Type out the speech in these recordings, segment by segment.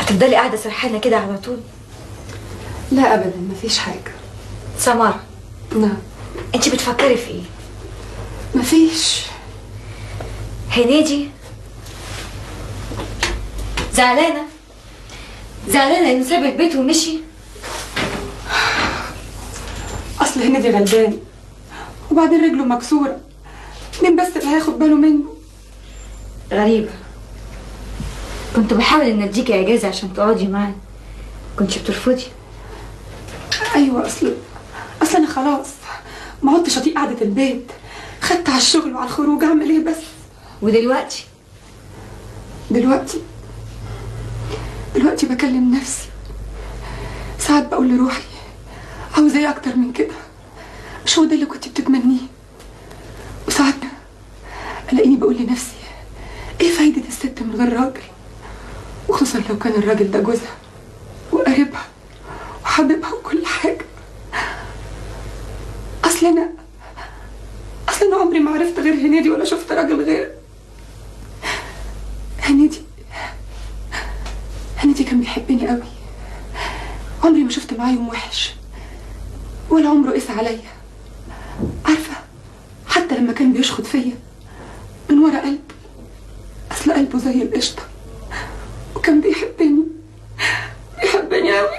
هتفضلي قاعده سرحانه كده على طول لا ابدا مفيش حاجه سمارة نعم انت بتفكري في ايه مفيش هنيدي زعلانه زعلانه انه ساب البيت ومشي اصل هنيدي غلبان وبعدين رجله مكسوره مين بس اللي هياخد باله منه غريبه كنت بحاول ان اديكي اجازه عشان تقعدي معانا كنتش بترفضي ايوه اصل اصل انا خلاص ما عدتش اطيق قعده البيت خدت على الشغل وعلى الخروج اعمل ايه بس ودلوقتي دلوقتي دلوقتي بكلم نفسي ساعات بقول لروحي عاوزة ايه اكتر من كده مش هو ده اللي كنت بتتمنيه وساعات الاقيني بقول لنفسي ايه فايدة الست من غير راجل وخصوصا لو كان الراجل ده جوزها وقريبها وحبيبها وكل حاجة اصل انا اصل انا عمري ما عرفت غير هنيدي ولا شفت راجل غيره هنيدي هنيدي كان بيحبني قوي عمري ما شفت معاه يوم وحش ولا عمره قسى عليا عارفة حتى لما كان بيشخط فيا من ورا قلبه أصل قلبه زي القشطة وكان بيحبني بيحبني قوي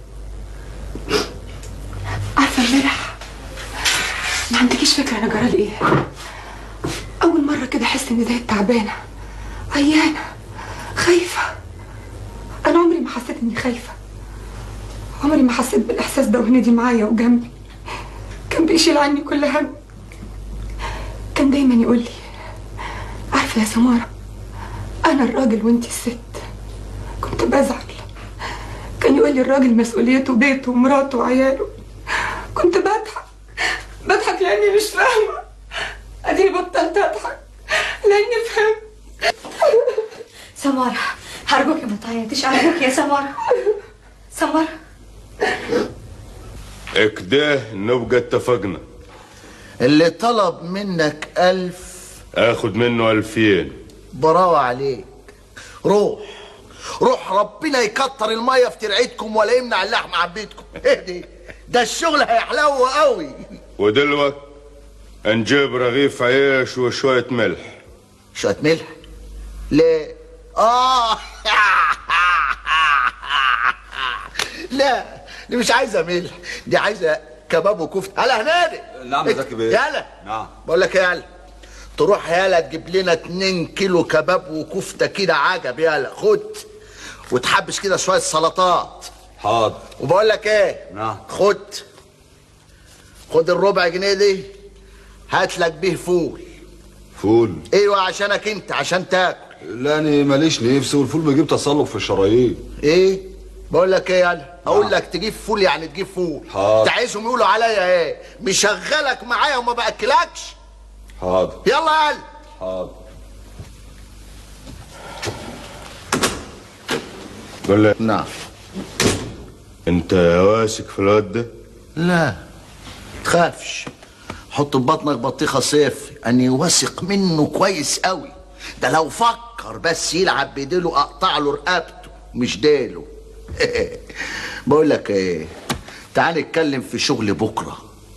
عارفة امبارح ما عندكيش فكرة أنا جرالي إيه أول مرة كده أحس إني زي تعبانة عيانة خايفة أنا عمري ما حسيت إني خايفة عمري ما حسيت بالإحساس ده وهنيدي معايا وجنبي كان بيشيل عني كل هم كان دايما يقول لي عارفة يا سمارة أنا الراجل وأنتي الست كنت بزعل كان يقول لي الراجل مسؤوليته بيته ومراته وعياله كنت بضحك بضحك لأني مش فاهمة أديني بطلت أضحك لأني فهمت سمارة هرجوكي ما تعيطيش أرجوكي يا سمارة سمارة اكده نبقى اتفقنا اللي طلب منك ألف اخد منه الفين براوة عليك روح روح ربنا يكتر المية في ترعيتكم ولا يمنع اللحم عن بيتكم اهدي ده الشغل هيحلو قوي ودلوقت نجيب رغيف عيش وشوية ملح شوية ملح ليه اه لا دي مش عايزه ملح دي عايزه كباب وكفته هلا هنادي نعم يا زكي بيه يلا نعم بقول لك ايه يلا تروح يالا تجيب لنا 2 كيلو كباب وكفته كده عجب يالا خد وتحبش كده شويه سلطات حاضر وبقول لك ايه نعم خد خد الربع جنيه دي هات لك بيه فول فول ايوه عشانك انت عشان تاكل لاني ماليش نفس والفول بيجيب تصلب في الشرايين ايه بقول لك ايه يالا اقول لك تجيب فول يعني تجيب فول حاضر. انت عايزهم يقولوا عليا ايه مشغلك معايا وما باكلكش حاضر يلا يالا حاضر قول لي نعم انت واثق في الواد ده لا تخافش حط في بطنك بطيخه صيف اني واثق منه كويس قوي ده لو فكر بس يلعب بديله اقطع له رقبته مش ديله بقول لك ايه تعال نتكلم في شغل بكره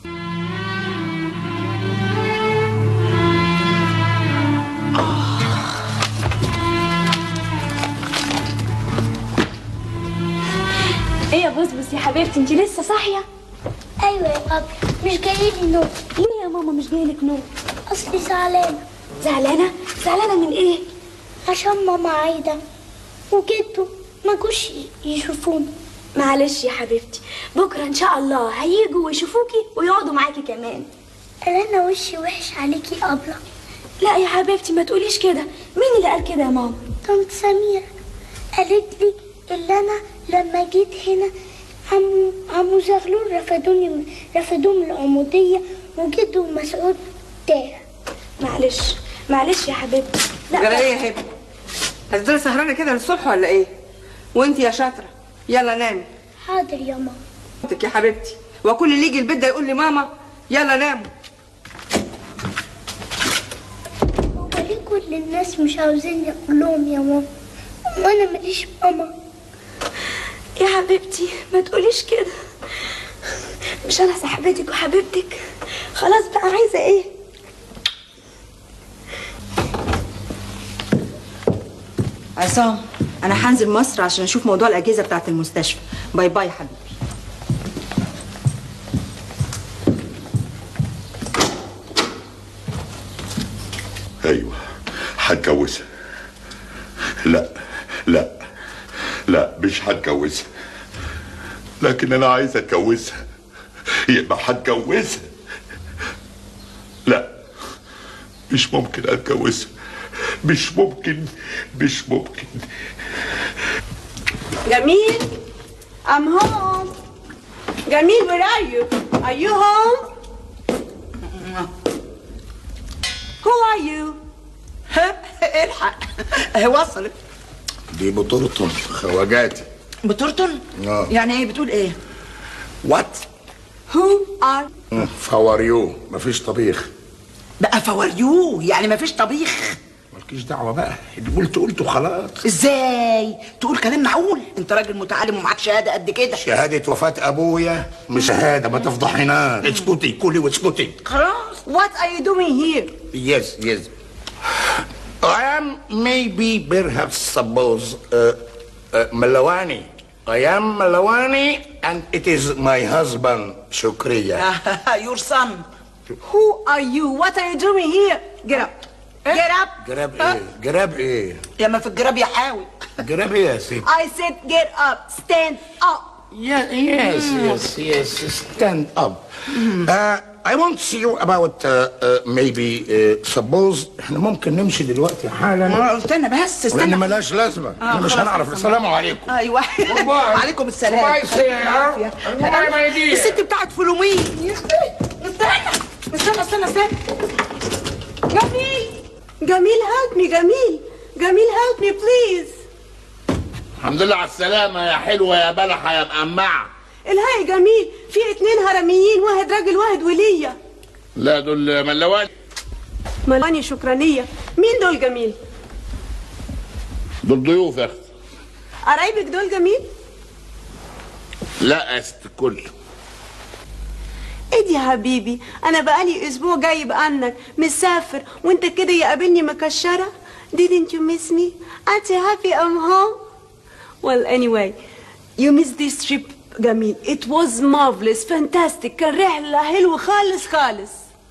ايه يا بسبس يا حبيبتي انت لسه صاحيه ايوه يا بابا مش جاي لي نوم ليه يا ماما مش جايلك نوم اصلي زعلانه زعلانه زعلانه من ايه عشان ماما عايده وجدو ما جوش يشوفوني معلش يا حبيبتي بكره ان شاء الله هيجوا ويشوفوكي ويقعدوا معاكي كمان انا وشي وحش عليكي ابله لا يا حبيبتي ما تقوليش كده مين اللي قال كده يا ماما طنط سميرة قالت لي اللي انا لما جيت هنا عمو عمو زغلول رفضوني رفضوه من العمودية وجدو مسعود تاه معلش معلش يا حبيبتي جرى ايه يا هبه هتفضلي سهرانه كده للصبح ولا ايه وانت يا شاطره يلا نامي حاضر يا ماما صوتك يا حبيبتي وكل اللي يجي البيت ده يقول لي ماما يلا ناموا هو ليه كل الناس مش عاوزين يقول لهم يا ماما وانا ماليش ماما يا حبيبتي ما تقوليش كده مش انا صاحبتك وحبيبتك خلاص بقى عايزه ايه عصام انا هنزل مصر عشان اشوف موضوع الاجهزه بتاعه المستشفى باي باي حبيبي ايوه هتجوزها لا لا لا مش هتجوزها لكن انا عايز اتجوزها يبقى هتجوزها لا مش ممكن اتجوزها مش ممكن مش ممكن جميل I'm home جميل where are you are you home who are you الحق هي وصلت دي بطولة خواجاتي بترطن آه. يعني ايه بتقول ايه وات who are فاور يو مفيش طبيخ بقى فوريو يعني مفيش طبيخ مالكيش دعوة بقى اللي قلت قلته خلاص ازاي تقول كلام معقول انت راجل متعلم ومعاك شهاده قد كده شهادة وفاة أبويا مش شهادة ما تفضحناش اسكتي كلي واسكتي خلاص what are you doing here Yes, yes. I am maybe perhaps suppose uh, uh, Malawani. I am Malawani and it is my husband Shukriya. يور صن who are you what are you doing here get up get up جراب ايه؟ جراب ايه؟ يا ما في الجراب يا حاوي جراب ايه يا ست؟ I said get up stand up Yeah, yes, yes, yes. Stand up. Uh, I want to see you about uh, uh, maybe uh, suppose احنا ممكن نمشي دلوقتي حالا استنى بس لان استنى ملاش لازمه احنا مش خلاص، هنعرف خلاص. السلام عليكم ايوه Goodbye. وعليكم السلام Goodbye, sir. Goodbye, my dear. الست بتاعت فلومين استنى استنى استنى استنى جميل جميل help me جميل جميل help me please الحمد لله على السلامه يا حلوه يا بلحه يا مقمعه الهي جميل في اتنين هرميين واحد راجل واحد ولية لا دول ملوان ملاني شكرانية مين دول جميل دول ضيوف يا اختي قرايبك دول جميل لا يا ست الكل ايه دي يا حبيبي انا بقالي اسبوع جايب عنك مسافر وانت كده يقابلني مكشرة didn't you miss me aren't you happy I'm home well anyway you missed this trip جميل it was marvelous fantastic كان رحلة حلوة خالص خالص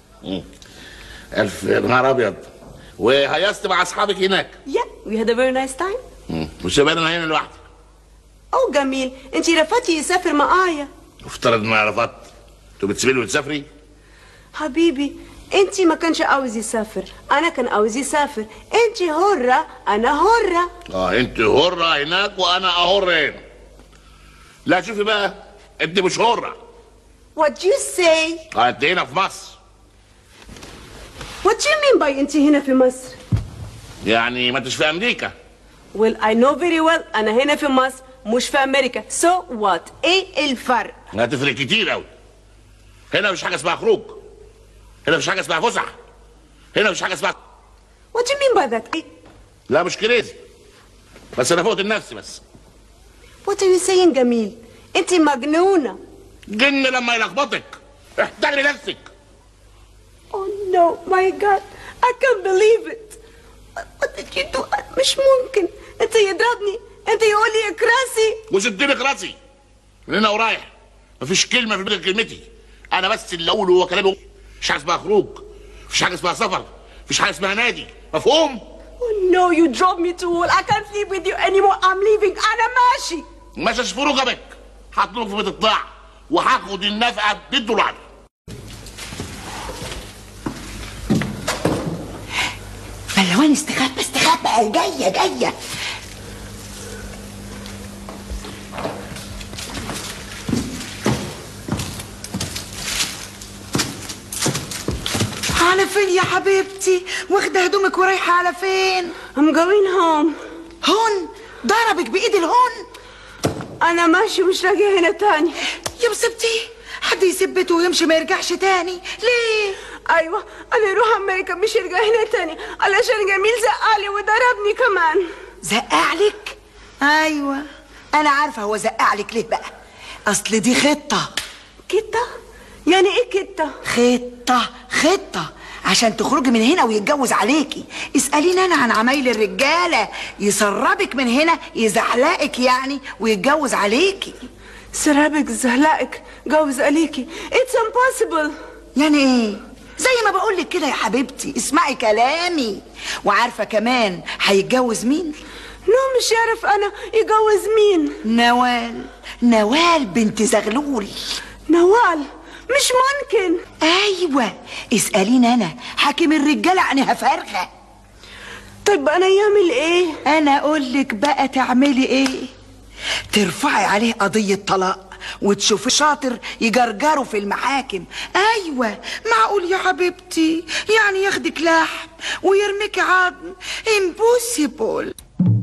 الف نهار ابيض وهيصت مع اصحابك هناك yeah we had a very nice time مم. مش هبقى انا هنا لوحدي او جميل انت رفضتي يسافر معايا افترض ان انا رفضت انتوا بتسيبيني وتسافري حبيبي انت ما كانش عاوز يسافر انا كان عاوز يسافر انت هرة انا هرة اه انت هره هناك وانا اهر هنا لا شوفي بقى انت مش هره what do you say اه انت هنا في مصر what do you mean by انت هنا في مصر يعني ما انتش في امريكا well I know very well انا هنا في مصر مش في امريكا so what ايه الفرق هتفرق كتير قوي هنا مفيش حاجه اسمها خروج هنا مفيش حاجه اسمها فسح هنا مفيش حاجه اسمها what do you mean by that إيه؟ لا مش كريزي بس انا فوقت النفس بس what are you saying جميل انت مجنونة جن لما يلخبطك احترمي نفسك oh no my god I can't believe it what did you do مش ممكن انت يضربني انت يقول لي اكراسي وسدني راسي من هنا ورايح مفيش كلمه في بدل كلمتي انا بس اللي اقوله هو كلامي مفيش حاجه اسمها خروج مفيش حاجه اسمها سفر مفيش حاجه اسمها نادي مفهوم Oh no, you drove me to wall. I can't sleep with you anymore. I'm leaving. أنا ماشي. مش اشفر رقبك هطلب في بيت الطاع وهاخد النفقه بالدولار بلوان استخبى استخبى جايه جايه على فين يا حبيبتي واخده هدومك ورايحه على فين I'm going home. هون ضربك بايد الهون أنا ماشي مش راجع هنا تاني. يا مصيبتي حد يثبته ويمشي ما يرجعش تاني ليه أيوة أنا أروح أمريكا مش يرجع هنا تاني علشان جميل زقالي وضربني كمان. زقعلك ايوه انا عارفه هو زقع لك ليه بقى اصل دي خطه كده يعني ايه كده خطه خطه عشان تخرجي من هنا ويتجوز عليكي اساليني انا عن عمايل الرجاله يسربك من هنا يزحلقك يعني ويتجوز عليكي سرابك زهلقك جوز عليكي اتس امبوسيبل يعني ايه زي ما بقولك كده يا حبيبتي اسمعي كلامي وعارفه كمان هيتجوز مين نو مش يعرف انا يجوز مين نوال نوال بنت زغلول نوال مش ممكن ايوه اساليني انا حاكم الرجاله عنها فارغه طيب انا يعمل ايه انا اقول لك بقى تعملي ايه ترفعي عليه قضيه طلاق وتشوفي شاطر يجرجره في المحاكم ايوه معقول يا حبيبتي يعني ياخدك لحم ويرميكي عظم امبوسيبل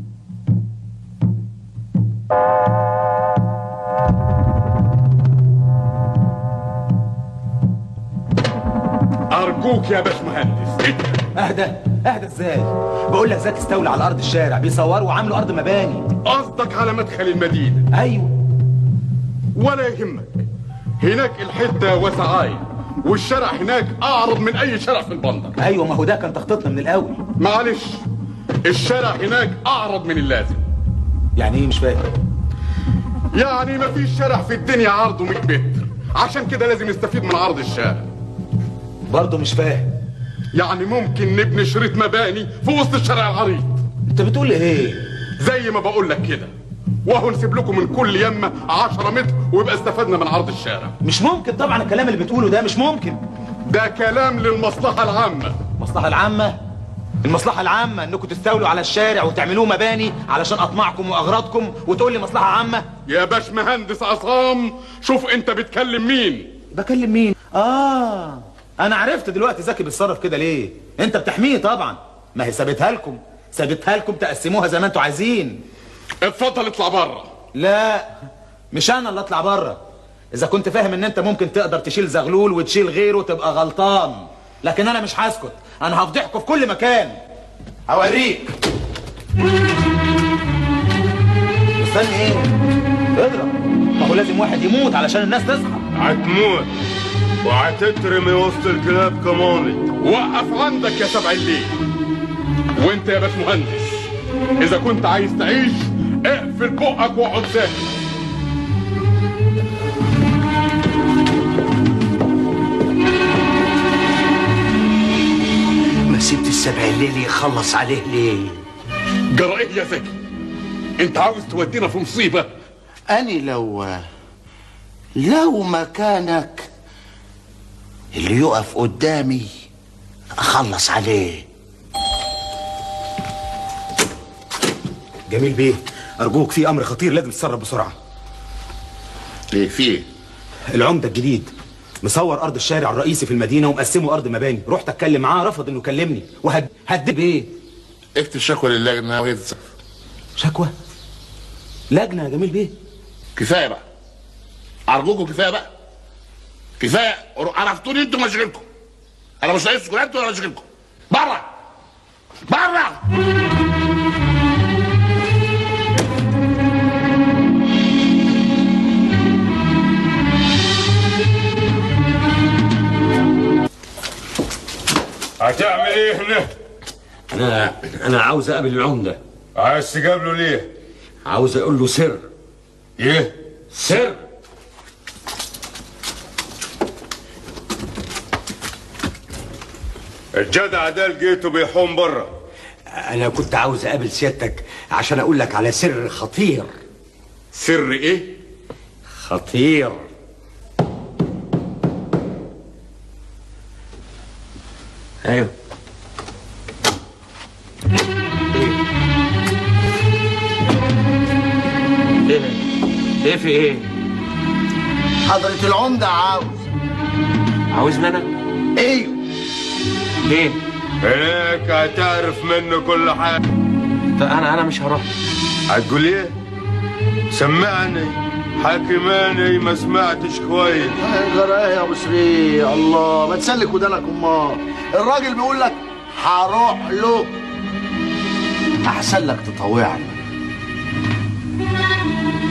ارجوك يا باشمهندس اهدى اهدى ازاي بقول لك ذاك استولى على ارض الشارع بيصوروا وعملوا ارض مباني قصدك على مدخل المدينه ايوه ولا يهمك هناك الحته وسعايه والشارع هناك اعرض من اي شارع في البندر ايوه ما هو ده كان تخطيطنا من الاول معلش الشارع هناك اعرض من اللازم يعني ايه مش فاهم يعني مفيش شارع في الدنيا عرضه 100 متر عشان كده لازم نستفيد من عرض الشارع برضه مش فاهم يعني ممكن نبني شريط مباني في وسط الشارع العريض انت بتقول ايه زي ما بقول لك كده وهو نسيب لكم من كل يمه 10 متر ويبقى استفدنا من عرض الشارع مش ممكن طبعا الكلام اللي بتقوله ده مش ممكن ده كلام للمصلحه العامه المصلحه العامه المصلحه العامه انكم تستولوا على الشارع وتعملوه مباني علشان اطماعكم واغراضكم وتقول لي مصلحه عامه يا باش مهندس عصام شوف انت بتكلم مين بكلم مين اه انا عرفت دلوقتي زكي بيتصرف كده ليه انت بتحميه طبعا ما هي سابتها لكم سابتها لكم تقسموها زي ما انتوا عايزين اتفضل اطلع بره لا مش انا اللي اطلع بره اذا كنت فاهم ان انت ممكن تقدر تشيل زغلول وتشيل غيره تبقى غلطان لكن انا مش هسكت انا هفضحكم في كل مكان هوريك مستني ايه اضرب ما هو لازم واحد يموت علشان الناس تصحى هتموت وهتترمي وسط الكلاب كمان وقف عندك يا سبع الليل وانت يا باش مهندس اذا كنت عايز تعيش اقفل بقك واقعد ساكت ما سبت السبع الليل يخلص عليه ليه جرى ايه يا زكي انت عاوز تودينا في مصيبه أني لو لو مكانك اللي يقف قدامي أخلص عليه جميل بيه ارجوك في امر خطير لازم تتصرف بسرعه ليه فيه العمده الجديد مصور ارض الشارع الرئيسي في المدينه ومقسمه ارض مباني رحت اتكلم معاه رفض انه يكلمني وهد هد بيه اكتب شكوى للجنه وهي تتصرف شكوى لجنه يا جميل بيه كفايه بقى ارجوكم كفايه بقى كفايه عرفتوني انتوا مشغلكم انا مش عايزكم انتوا ولا مشغلكم بره بره هتعمل ايه هنا؟ انا انا عاوز اقابل العمده عايز تقابله ليه؟ عاوز اقول له سر ايه؟ سر الجدع ده لقيته بيحوم بره انا كنت عاوز اقابل سيادتك عشان اقول لك على سر خطير سر ايه خطير ايوه ايه ايه في ايه حضرة العمدة عاوز عاوزني انا ايوه ليه هناك هتعرف منه كل حاجة طب انا انا مش هروح هتقول ايه؟ سمعني حكماني ما سمعتش كويس جرى ايه يا ابو سري الله ما تسلك ودانك امال الراجل بيقول لك هروح له احسن لك تطوعني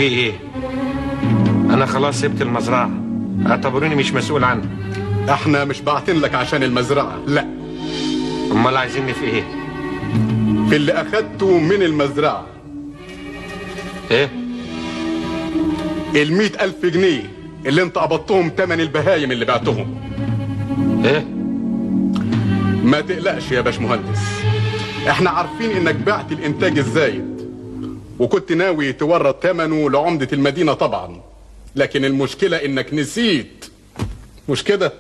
ايه انا خلاص سبت المزرعه اعتبروني مش مسؤول عنها احنا مش باعتين لك عشان المزرعة لا امال عايزيني في ايه في اللي اخدته من المزرعة ايه المئة ألف جنيه اللي انت قبضتهم تمن البهايم اللي بعتهم ايه ما تقلقش يا باشمهندس احنا عارفين انك بعت الانتاج الزايد وكنت ناوي تورط ثمنه لعمدة المدينة طبعا لكن المشكلة انك نسيت مش كده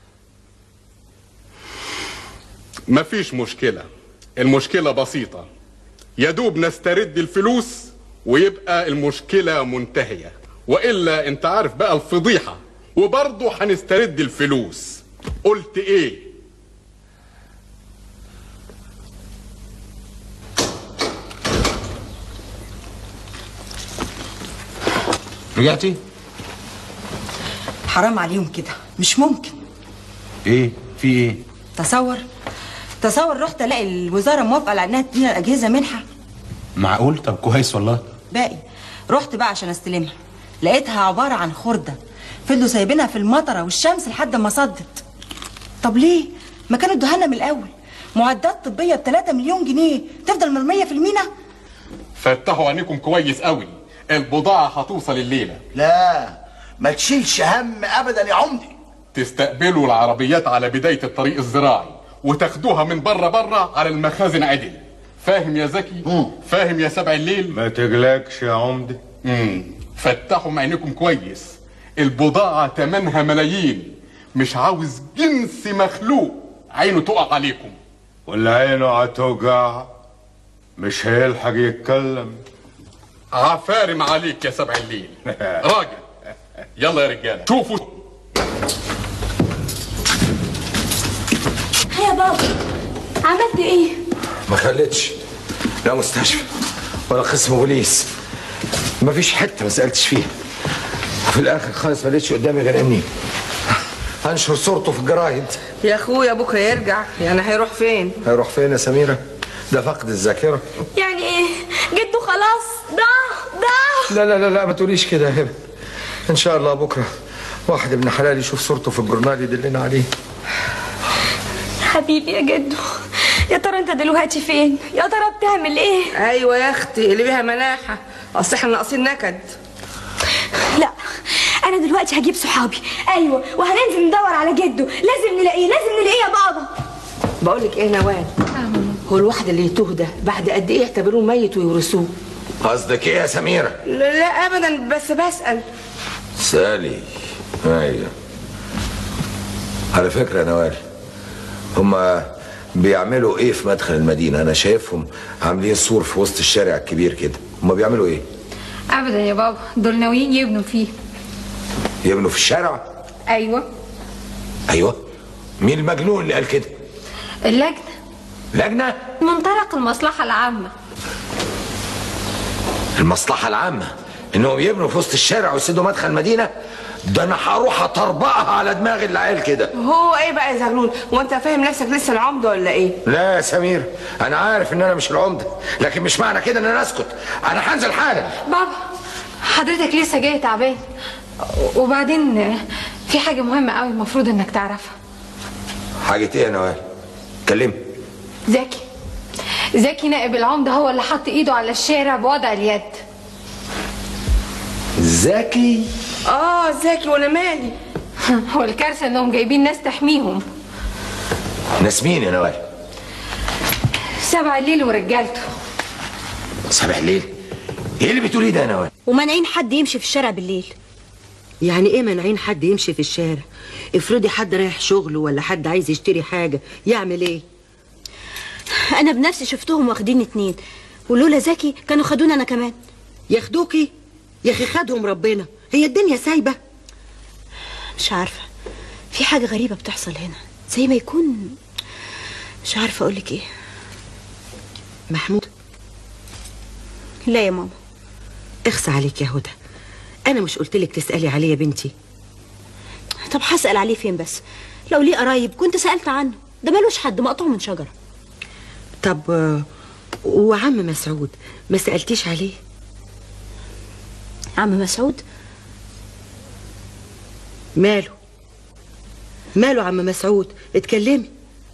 مفيش مشكلة المشكلة بسيطة يدوب نسترد الفلوس ويبقى المشكلة منتهية وإلا انت عارف بقى الفضيحة وبرضه هنسترد الفلوس قلت ايه رجعتي حرام عليهم كده مش ممكن ايه في ايه تصور تصور رحت الاقي الوزاره موافقه على انها تدينا الاجهزه منحه معقول طب كويس والله باقي رحت بقى عشان استلمها لقيتها عباره عن خرده فضلوا سايبينها في المطره والشمس لحد ما صدت طب ليه ما كانوا ادوها لنا من الاول معدات طبيه ب 3 مليون جنيه تفضل مرميه في المينا فتحوا عينيكم كويس قوي البضاعة هتوصل الليلة لا ما تشيلش هم ابدا يا عمدي تستقبلوا العربيات على بداية الطريق الزراعي وتاخدوها من بره بره على المخازن عدل فاهم يا زكي فاهم يا سبع الليل ما تقلقش يا عمدة امم فتحوا عينيكم كويس البضاعة تمنها ملايين مش عاوز جنس مخلوق عينه تقع عليكم واللي عينه هتوجع مش هيلحق يتكلم عفارم عليك يا سبع الليل راجل يلا يا رجالة شوفوا يا بابا عملت ايه ما خلتش لا مستشفى ولا قسم بوليس ما فيش حته ما سالتش فيها وفي الاخر خالص ما لقيتش قدامي غير اني هنشر صورته في الجرايد يا اخويا بكره يرجع يعني هيروح فين هيروح فين يا سميره ده فقد الذاكره يعني ايه جده خلاص ضاع ضاع لا لا لا لا ما تقوليش كده يا هبه ان شاء الله بكره واحد ابن حلال يشوف صورته في الجورنال يدلنا عليه حبيبي يا جدو يا ترى انت دلوقتي فين يا ترى بتعمل ايه ايوه يا اختي اللي بيها مناحه اصل احنا ناقصين نكد لا انا دلوقتي هجيب صحابي ايوه وهننزل ندور على جده لازم نلاقيه لازم نلاقيه يا بابا بقول لك ايه نوال هو الواحد اللي يتوه ده بعد قد ايه يعتبروه ميت ويورثوه قصدك ايه يا سميره لا, لا ابدا بس بسال سالي ايوه على فكره يا نوال هما بيعملوا ايه في مدخل المدينه انا شايفهم عاملين سور في وسط الشارع الكبير كده هما بيعملوا ايه ابدا يا بابا دول ناويين يبنوا فيه يبنوا في الشارع ايوه ايوه مين المجنون اللي قال كده اللجنه لجنه منطلق المصلحه العامه المصلحه العامه انهم يبنوا في وسط الشارع ويسدوا مدخل المدينه ده انا هروح اطربقها على دماغ العيال كده هو ايه بقى يا زغلول وانت فاهم نفسك لسه العمده ولا ايه لا يا سمير انا عارف ان انا مش العمده لكن مش معنى كده ان انا اسكت انا هنزل حالا بابا حضرتك لسه جاي تعبان وبعدين في حاجه مهمه قوي المفروض انك تعرفها حاجه ايه يا نوال كلمني زكي زكي نائب العمده هو اللي حط ايده على الشارع بوضع اليد زكي اه زكي وانا مالي هو الكارثه انهم جايبين ناس تحميهم ناس مين يا نوال سبع الليل ورجالته صباح الليل ايه اللي بتقوليه ده يا نوال ومانعين حد يمشي في الشارع بالليل يعني ايه مانعين حد يمشي في الشارع افرضي حد رايح شغله ولا حد عايز يشتري حاجه يعمل ايه انا بنفسي شفتهم واخدين اتنين ولولا زكي كانوا خدونا انا كمان ياخدوكي يا اخي خدهم ربنا هي الدنيا سايبه مش عارفه في حاجه غريبه بتحصل هنا زي ما يكون مش عارفه اقولك ايه محمود لا يا ماما اخس عليك يا هدى انا مش قلت لك تسالي عليه يا بنتي طب هسال عليه فين بس لو ليه قرايب كنت سالت عنه ده ملوش حد مقطوع من شجره طب آه، وعم مسعود ما سالتيش عليه عم مسعود ماله ماله عم مسعود اتكلمي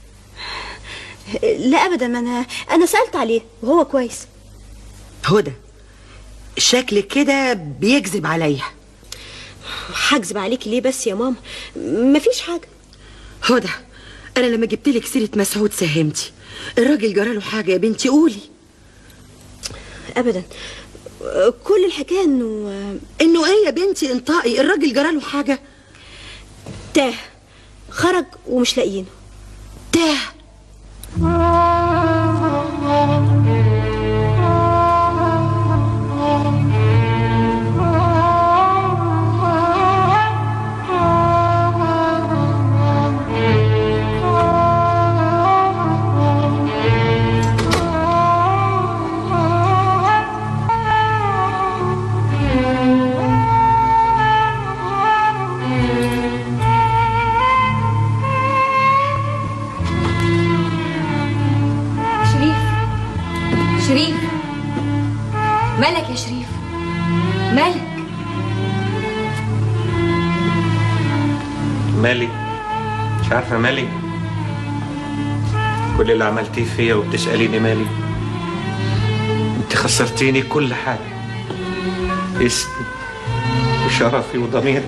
لا ابدا ما انا انا سالت عليه وهو كويس هدى شكلك كده بيكذب عليا هكذب عليكي ليه بس يا ماما مفيش حاجه هدى انا لما جبت لك سيره مسعود ساهمتي الراجل جراله حاجه يا بنتي قولي ابدا كل الحكايه انه انه ايه يا بنتي انطقي الراجل جراله حاجه تاه خرج ومش لاقيينه تاه شريف شريف مالك يا شريف مالك مالي مش عارفة مالي كل اللي عملتيه فيا وبتسأليني مالي انت خسرتيني كل حاجة اسمي وشرفي وضميري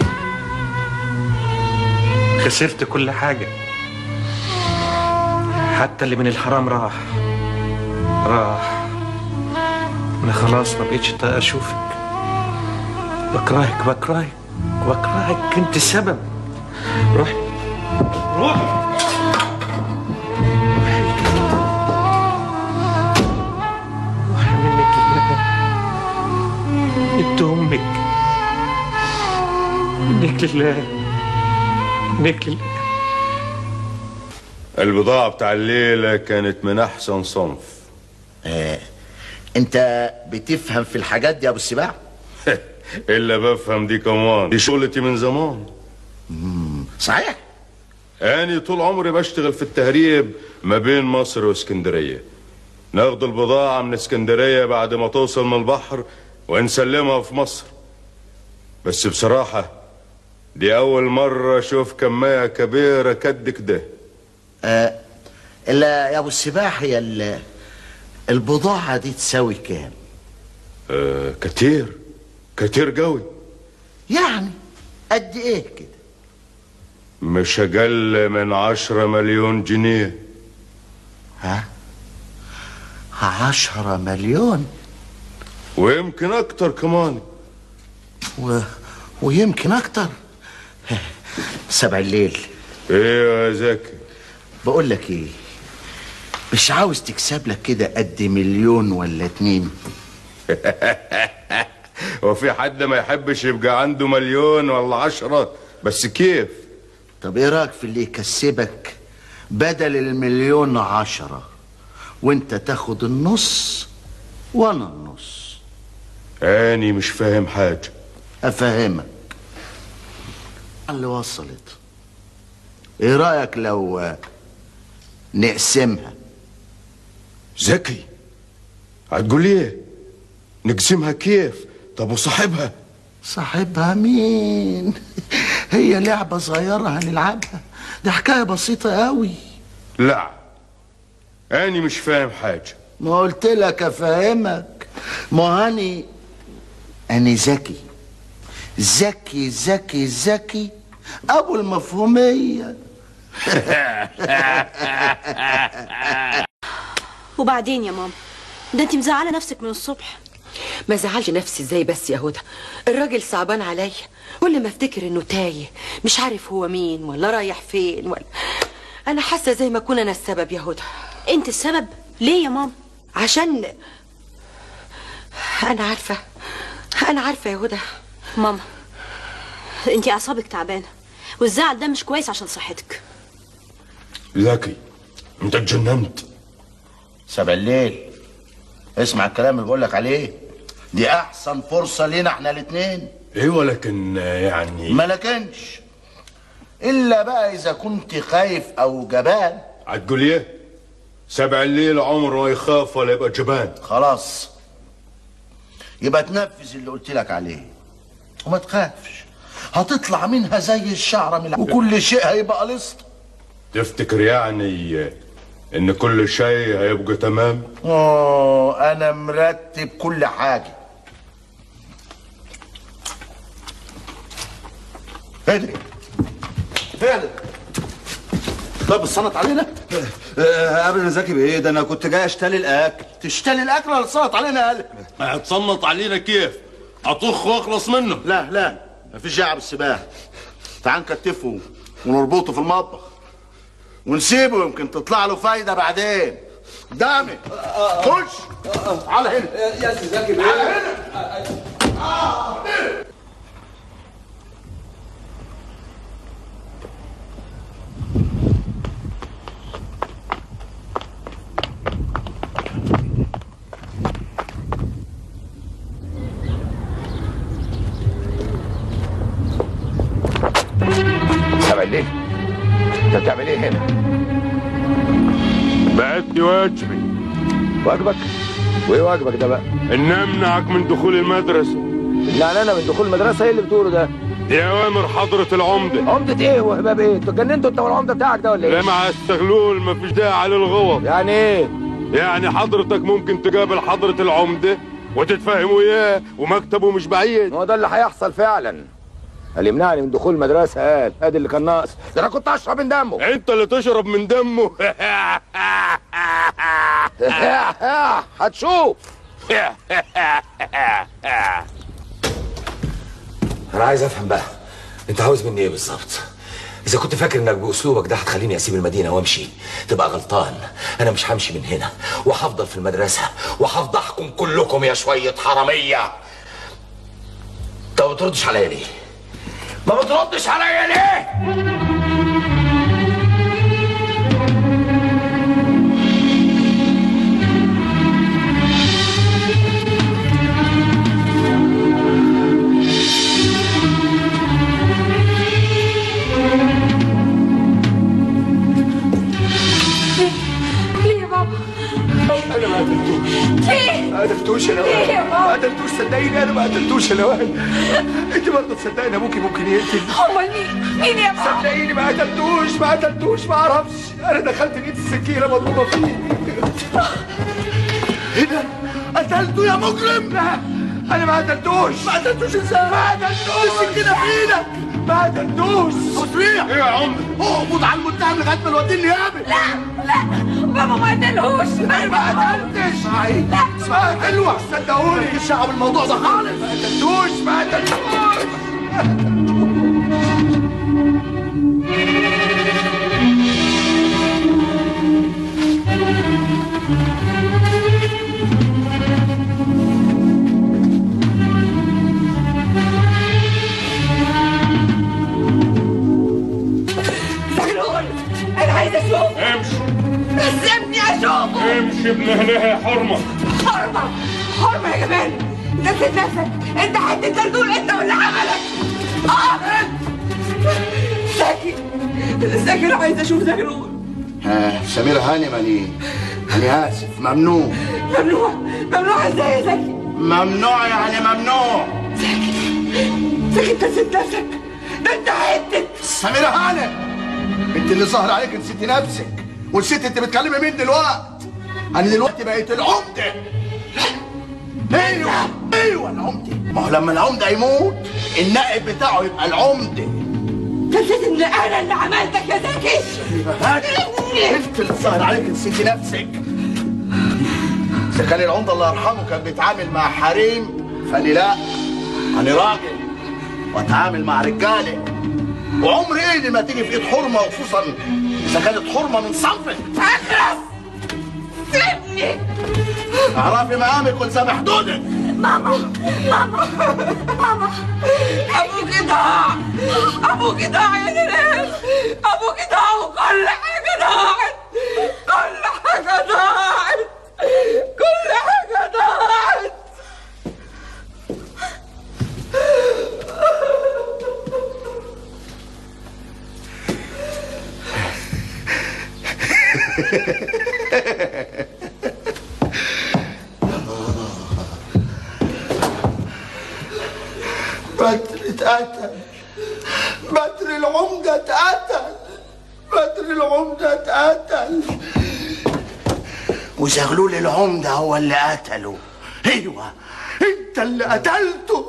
خسرت كل حاجة حتى اللي من الحرام راح راح انا خلاص ما بقتش طايق اشوفك بكرهك بكرهك بكرهك انت السبب روح روح روح منك لله انت امك منك لله منك لله البضاعة بتاع الليلة كانت من أحسن صنف آه. انت بتفهم في الحاجات دي يا ابو السباع إلا بفهم دي كمان دي شغلتي من زمان صحيح أنا طول عمري بشتغل في التهريب ما بين مصر واسكندرية ناخد البضاعة من اسكندرية بعد ما توصل من البحر ونسلمها في مصر بس بصراحة دي أول مرة أشوف كمية كبيرة كد كده آه. الا يا ابو السباع هي ال- البضاعة دي تساوي كام آه كتير كتير قوي يعني قد ايه كده مش أقل من عشرة مليون جنيه ها عشرة مليون ويمكن أكتر كمان و... ويمكن اكتر سبع الليل ايه يا زكي بقول لك ايه مش عاوز تكسب لك كده قد مليون ولا اتنين وفي حد ما يحبش يبقى عنده مليون ولا عشرة بس كيف طب ايه رايك في اللي يكسبك بدل المليون عشرة وانت تاخد النص وانا النص اني مش فاهم حاجة افهمك اللي وصلت ايه رايك لو آه، نقسمها زكي هتقول ايه نقسمها كيف طب وصاحبها صاحبها مين هي لعبة صغيرة هنلعبها دي حكاية بسيطة قوي لا اني مش فاهم حاجة ما قلت لك افهمك ما هاني انا ذكي ذكي ذكي ذكي ابو المفهومية وبعدين يا ماما ده انت مزعله نفسك من الصبح ما زعلش نفسي ازاي بس يا هدى الراجل صعبان عليا كل ما افتكر انه تايه مش عارف هو مين ولا رايح فين ولا انا حاسه زي ما اكون انا السبب يا هدى انت السبب ليه يا ماما عشان انا عارفه انا عارفه يا هدى ماما انت اعصابك تعبانه والزعل ده مش كويس عشان صحتك زكي انت اتجننت سبع الليل اسمع الكلام اللي بقول لك عليه دي احسن فرصة لينا احنا الاتنين ايوه لكن يعني ما لكنش الا بقى اذا كنت خايف او جبان هتقول ايه سبع الليل عمره ما يخاف ولا يبقى جبان خلاص يبقى تنفذ اللي قلت لك عليه وما تخافش هتطلع منها زي الشعره من الع- وكل شيء هيبقى قسط تفتكر يعني ان كل شيء هيبقى تمام اه انا مرتب كل حاجه ادري فعلا طب السلط علينا قبل زكي بايه ده انا كنت جاي اشتري الاكل تشتري الاكل ولا تسلط علينا قال هتسلط علينا كيف اطخ واخلص منه لا لا مفيش داعي بالسباحه تعال نكتفه ونربطه في المطبخ ونسيبه يمكن تطلع له فايده بعدين قدامي خش على هنا يا سي زكي على هنا سامع ليه؟ انت بتعمل ايه هنا؟ بأدي واجبي واجبك؟ وايه واجبك ده بقى؟ ان امنعك من دخول المدرسه يعني انا من دخول المدرسه ايه اللي بتقوله ده؟ دي اوامر حضره العمده عمدة ايه وهباب ايه؟ انتوا اتجننتوا انت والعمده بتاعك ده ولا ايه؟ لا مع السغلول مفيش داعي للغوط يعني ايه؟ يعني حضرتك ممكن تقابل حضرة العمدة وتتفاهم وياه ومكتبه مش بعيد هو ده اللي هيحصل فعلا اللي يمنعني من دخول المدرسه قال ادي اللي كان ناقص ده انا كنت اشرب من دمه انت اللي تشرب من دمه هتشوف انا عايز افهم بقى انت عاوز مني ايه بالظبط اذا كنت فاكر انك باسلوبك ده هتخليني اسيب المدينه وامشي تبقى غلطان انا مش همشي من هنا وهفضل في المدرسه وهفضحكم كلكم يا شويه حراميه طب ما بتردش عليا ليه ما بتردش عليا ليه ليه يا بابا؟ انا ما قتلتوش ليه؟ ما قتلتوش انا ليه يا بابا؟ ما قتلتوش صدقيني انا ما قتلتوش انا وائل انت برضه تصدقي ان ابوكي ممكن يقتل امال مين؟ مين يا بابا؟ صدقيني ما قتلتوش ما قتلتوش ما اعرفش انا دخلت لقيت السكينه مضروبه فيه ايه ده؟ قتلته يا مجرم؟ لا انا ما قتلتوش ما قتلتوش ازاي؟ ما قتلتوش السكينه في ايدك ما قتلتوش تصريح ايه يا عمر؟ اقبض على المتهم لغايه ما نوديه النيابه لا لا بابا ما قتلهوش انا ما قتلتش ما قتلوش صدقوني الشعب الموضوع ده خالص ما قتلتوش ما قتلتوش زغلول انا عايزه اشوفه امشي سيبني اشوفه امشي ابن اهلها يا حرمه حرمه حرمه يا جمال انت نسيت نفسك انت حته دردول انت واللي عملك اه زكي زكي انا عايزه اشوف زغلول ها سمير هاني ماني انا اسف ممنوع ممنوع ممنوع ازاي يا زكي ممنوع يعني ممنوع زكي انت نسيت نفسك ده انت حته سمير هاني انت اللي ظهر عليك نسيتي نفسك ونسيت انت بتكلمي مين دلوقتي انا دلوقتي بقيت العمده ايوه ايوه العمده ما هو لما العمده يموت النائب بتاعه يبقى العمده انت نسيت ان انا اللي عملتك يا زكي انت اللي ظهر عليك نسيتي نفسك اذا كان العمده الله يرحمه كان بيتعامل مع حريم فاني لا انا راجل واتعامل مع رجاله وعمري ايه اللي ما تيجي في ايد حرمه وخصوصا اذا كانت حرمه من صنفك اخلص سيبني اعرفي مقامك والزمي حدودك ماما ماما ماما ابوك ضاع ابوك ضاع يا ناس ابوك ضاع وكل حاجه ضاعت كل حاجه ضاعت كل حاجه ضاعت بدر اتقتل بدر العمدة اتقتل بدر العمدة اتقتل وزغلول العمدة هو اللي قتله ايوه انت اللي قتلته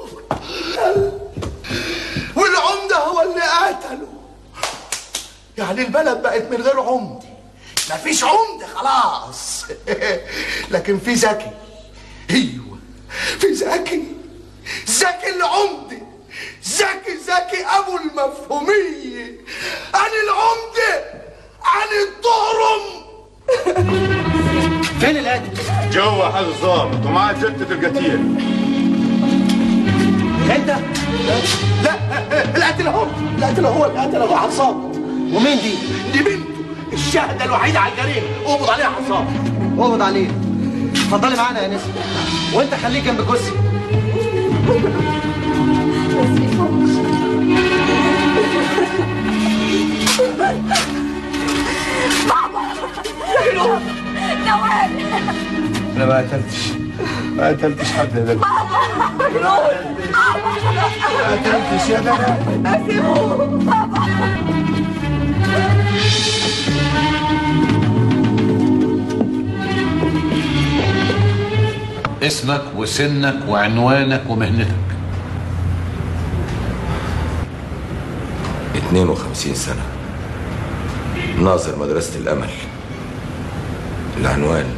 والعمدة هو اللي قتله يعني البلد بقت من غير عمدة مفيش عمدة خلاص لكن في زكي ايوه في زكي زكي العمدة زكي زكي ابو المفهومية عن العمدة عن الطهرم فين القاتل؟ جوه حاج الظابط ومعاه جتة القتيل انت لا القاتل اهو القاتل هو القاتل هو عصام ومين دي؟ دي بنته الشاهدة الوحيدة على الجريمة اقبض عليها عصام اقبض عليه اتفضلي معانا يا نسا وانت خليك جنب كرسي نوال نوال انا ما قتلتش ما قتلتش حد يا دلوقتي نور ما قتلتش يا دلوقتي اسيبه بابا اسمك وسنك وعنوانك ومهنتك 52 سنة ناظر مدرسة الأمل العنوان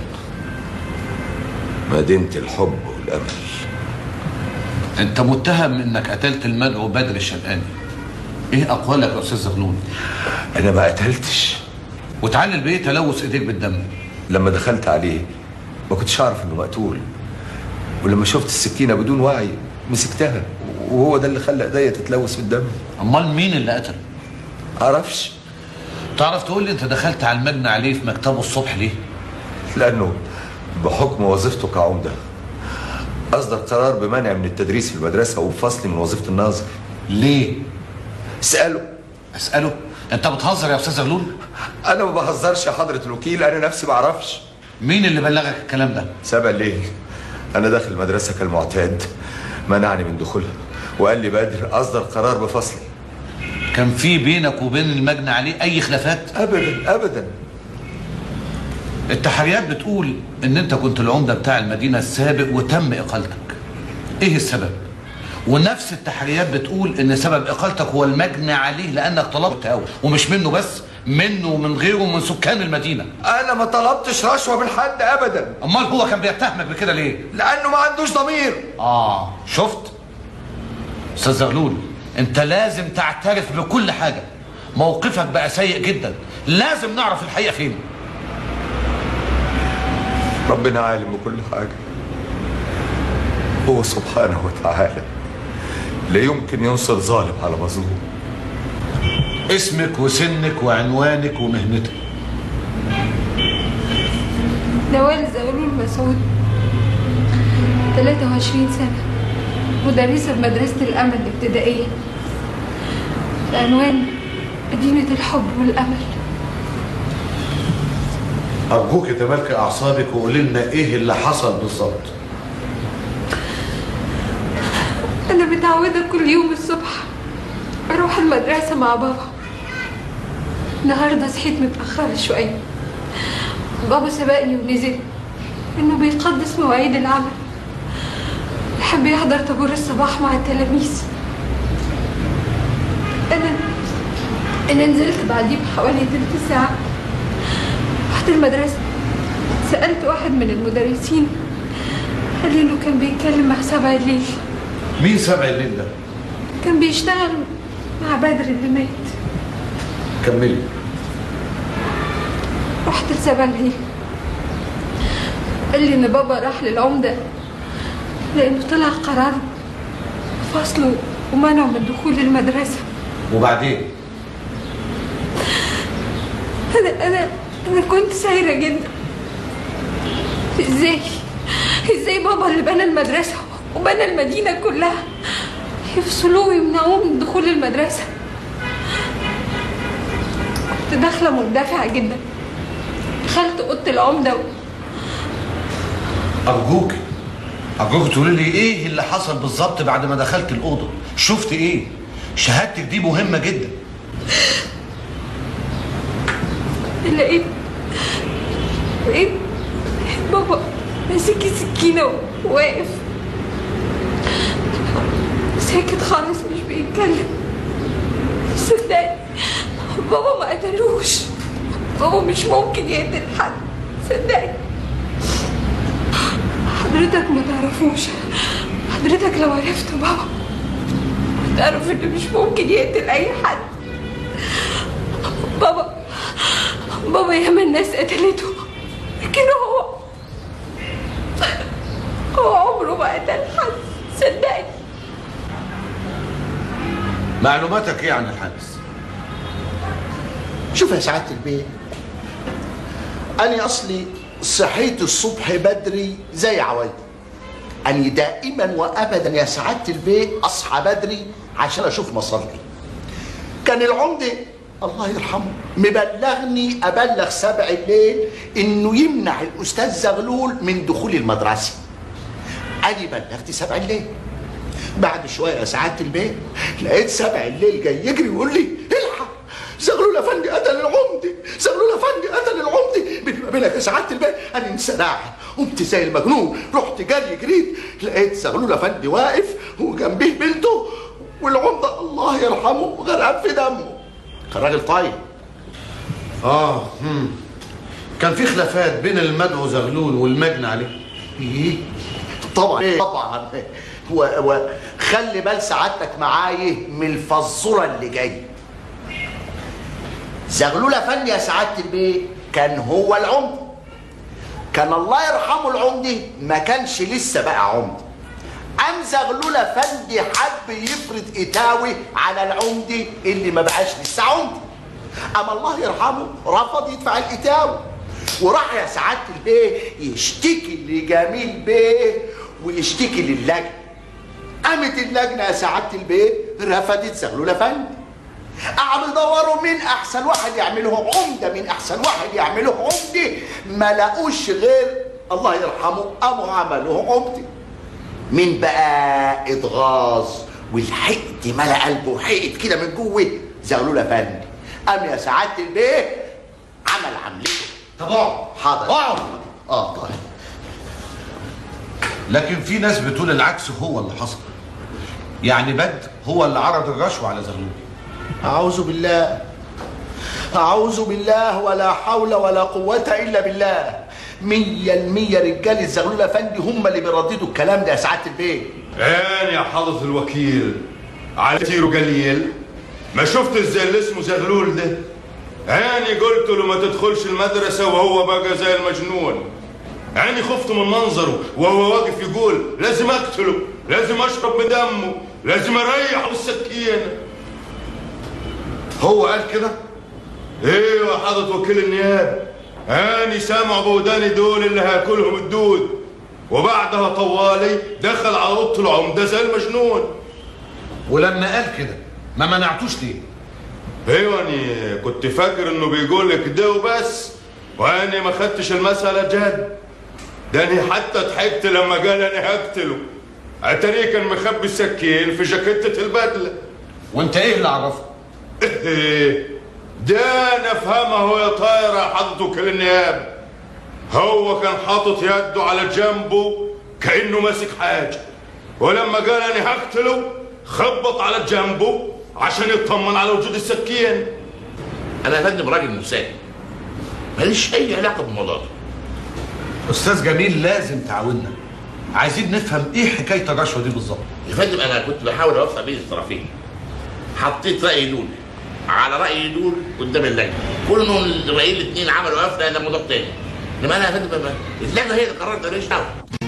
مدينة الحب والأمل انت متهم انك قتلت المدعو بدر الشرقاني ايه اقوالك يا استاذ زغلول أنا ما قتلتش وتعلل بايه تلوث ايديك بالدم لما دخلت عليه ما كنتش أعرف إنه مقتول ولما شفت السكينة بدون وعي مسكتها وهو ده اللي خلى ايديا تتلوث بالدم امال مين اللي قتل معرفش تعرف تقول لي انت دخلت على المجني عليه في مكتبه الصبح ليه لأنه بحكم وظيفته كعمدة أصدر قرار بمنع من التدريس في المدرسة وبفصلي من وظيفة الناظر ليه؟ اسأله اسأله انت بتهزر يا استاذ زغلول أنا ما بهزرش يا حضرة الوكيل أنا نفسي ما أعرفش مين اللي بلغك الكلام ده؟ سبع الليل أنا داخل المدرسة كالمعتاد منعني من دخولها وقال لي بدر أصدر قرار بفصلي كان في بينك وبين المجني عليه اي خلافات؟ أبدا أبدا التحريات بتقول ان انت كنت العمده بتاع المدينه السابق وتم اقالتك ايه السبب ونفس التحريات بتقول ان سبب اقالتك هو المجني عليه لانك طلبت قوي ومش منه بس منه ومن غيره ومن سكان المدينه أنا ما طلبتش رشوة من حد أبدا امال هو كان بيتهمك بكده ليه لأنه ما عندوش ضمير اه شفت استاذ زغلول انت لازم تعترف بكل حاجه موقفك بقى سيء جدا لازم نعرف الحقيقه فين ربنا عالم بكل حاجة هو سبحانه وتعالى لا يمكن ينصر ظالم على مظلوم اسمك وسنك وعنوانك ومهنتك نوال زغلول مسعود 23 سنة مدرسة بمدرسة الأمل الابتدائية العنوان مدينة الحب والأمل ارجوك تملكي اعصابك وقولي لنا ايه اللي حصل بالظبط أنا متعودة كل يوم الصبح أروح المدرسة مع بابا النهاردة صحيت متأخرة شوية بابا سبقني ونزل إنه بيقدس مواعيد العمل يحب يحضر طابور الصباح مع التلاميذ أنا أنا نزلت بعديه بحوالي تلت ساعة رحت المدرسة سألت واحد من المدرسين قال لي إنه كان بيتكلم مع سبع الليل مين سبع الليل ده كان بيشتغل مع بدر اللي مات كملي رحت لسبع الليل قال لي ان بابا راح للعمدة لانه طلع قرار فصله ومنعه من دخول المدرسة وبعدين انا انا انا كنت سايرة جدا ازاي ازاي بابا اللي بنى المدرسة وبنى المدينة كلها يفصلوه ويمنعوه من دخول المدرسة كنت داخلة مندفعة جدا دخلت أوضة العمدة و... ارجوك ارجوك تقولي لي ايه اللي حصل بالظبط بعد ما دخلت الاوضه شفت ايه شهادتك دي مهمه جدا لقيت لقيت بابا ماسك سكينة وواقف ساكت خالص مش بيتكلم صدقني بابا ما قتلوش بابا مش ممكن يقتل حد صدقني حضرتك ما تعرفوش حضرتك لو عرفت بابا تعرف انه مش ممكن يقتل اي حد بابا بابا ياما الناس قتلته لكن هو هو عمره ما قتل حد صدقني معلوماتك ايه عن الحادث شوف يا سعاده البيت انا اصلي صحيت الصبح بدري زي عوايدي أني دائما وأبدا يا سعادة البيت أصحى بدري عشان أشوف مصلي كان العمدة الله يرحمه مبلغني أبلغ سبع الليل إنه يمنع الأستاذ زغلول من دخول المدرسة أنا بلغت سبع الليل بعد شوية يا سعادة البيت لقيت سبع الليل جاي يجري ويقول لي الحق زغلول افندي قتل العمدة زغلول افندي قتل العمدة بيني وبينك يا سعادة البيت انا انسداح قمت زي المجنون رحت جري جريت لقيت زغلول افندي واقف وجنبيه بنته والعمدة الله يرحمه غرقان في دمه كان راجل طيب اه مم. كان في خلافات بين المدعو زغلول والمجني عليه ايه طبعا طبعا و... و... خلي بال سعادتك معايا من الفزوره اللي جايه زغلول افندي يا سعاده البيت كان هو العمده كان الله يرحمه العمده ما كانش لسه بقى عمده قام زغلول افندي حب يفرض اتاوي على العمده اللي ما بقاش لسه عمده اما الله يرحمه رفض يدفع الاتاوي وراح يا سعاده البيه يشتكي لجميل بيه ويشتكي للجنه قامت اللجنه يا سعاده البيه رفضت زغلول افندي قعدوا يدوروا مين احسن واحد يعمله عمده مين احسن واحد يعمله عمده ما لقوش غير الله يرحمه قاموا عملوه عمده مين بقى اتغاظ والحقد ملا قلبه حقد كده من جوه زغلول افندي قام يا سعاده البيه عمل عملته طب اقعد حاضر اقعد اه طيب لكن في ناس بتقول العكس هو اللي حصل يعني بد هو اللي عرض الرشوه على زغلول أعوذ بالله أعوذ بالله ولا حول ولا قوة إلا بالله مية المية رجال الزغلول أفندي هم اللي بيرددوا الكلام ده يا سعادة البيت عين يا حضرة الوكيل على تيرو قليل ما شفت ازاي اللي اسمه زغلول ده عيني قلت له ما تدخلش المدرسة وهو بقى زي المجنون عيني خفت من منظره وهو واقف يقول لازم اقتله لازم اشرب من دمه لازم اريح بالسكينه هو قال كده ايوه حضرة وكيل النيابة هاني سامع بوداني دول اللي هاكلهم الدود وبعدها طوالي دخل على اوضه العمده زي المجنون ولما قال كده ما منعتوش ليه ايوه اني كنت فاكر انه بيقول لك ده وبس واني ما خدتش المسألة جد ده اني حتى ضحكت لما قال انا هقتله اتاريه كان مخبي السكين في جاكيتة البدلة وانت ايه اللي عرفه؟ ده نفهمه يا طاير يا حضرة وكيل النيابة هو كان حاطط يده على جنبه كأنه ماسك حاجة ولما قال انا هقتله خبط على جنبه عشان يطمن على وجود السكين انا يا فندم راجل مسالم ماليش اي علاقه بالموضوع ده استاذ جميل لازم تعاوننا عايزين نفهم ايه حكايه الرشوه دي بالظبط يا فندم انا كنت بحاول اوفق بين الطرفين حطيت راي دول على راي دول قدام اللجنه كلهم الرايين الاثنين عملوا قفله ده موضوع تاني انما انا يا فندم اللجنه هي اللي قررت ماليش دعوه